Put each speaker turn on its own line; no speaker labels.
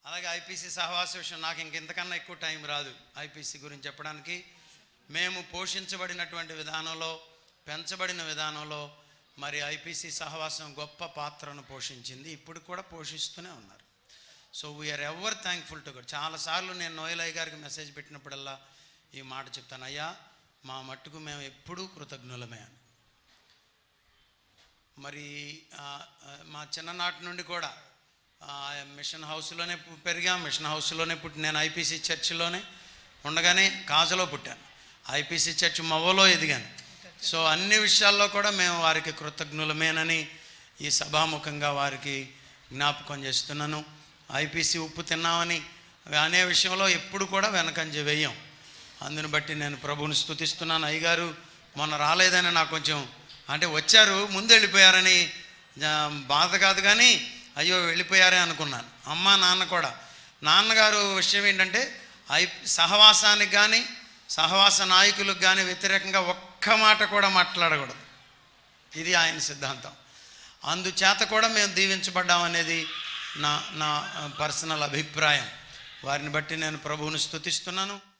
అలాగే ఐపీసీ సహవాస విషయం నాకు ఇంక ఇంతకన్నా ఎక్కువ టైం రాదు ఐపీసీ గురించి చెప్పడానికి మేము పోషించబడినటువంటి విధానంలో పెంచబడిన విధానంలో మరి ఐపీసీ సహవాసం గొప్ప పాత్రను పోషించింది ఇప్పుడు కూడా పోషిస్తూనే ఉన్నారు so we are ever thankful to God చాలాసార్లు నేను నోయలయ్య గారికి మెసేజ్ పెట్టినప్పుడల్లా ఈ మాట చెప్తాను అయ్యా మా మట్టుకు మేము ఎప్పుడూ కృతజ్ఞులమే అని మరి ఆ, ఆ, మా చిన్ననాటి నుండి కూడా ఆ, మిషన్ హౌస్లోనే పు- పెరిగాం మిషన్ హౌస్లోనే పుట్టి నేను ఐపీసీ చర్చిలోనే ఉండగానే కాజలో పుట్టాను ఐపీసీ చర్చ్ మవ్వలో ఎదిగాను సో అన్ని విషయాల్లో కూడా మేము వారికి కృతజ్ఞులమేనని ఈ సభాముఖంగా వారికి జ్ఞాపకం చేస్తున్నాను ఐపీసీ ఉప్పు తిన్నామని అనే విషయంలో ఎప్పుడు కూడా వెనకంజ వేయం అందుని బట్టి నేను ప్రభువుని స్తుతిస్తున్నాను అయ్యగారు మొన్న రాలేదని నాకు కొంచెం అంటే వచ్చారు ముందు వెళ్ళిపోయారని ఆ, బాధ కాదు కానీ అయ్యో వెళ్ళిపోయారే అనుకున్నాను అమ్మ నాన్న కూడా నాన్నగారు విషయం ఏంటంటే ఐ సహవాసానికి కానీ సహవాస నాయకులకు కానీ వ్యతిరేకంగా ఒక్క మాట కూడా మాట్లాడకూడదు ఇది ఆయన సిద్ధాంతం అందుచేత కూడా మేము దీవించబడ్డాం అనేది నా నా పర్సనల్ అభిప్రాయం వారిని బట్టి నేను ప్రభువుని స్తుతిస్తున్నాను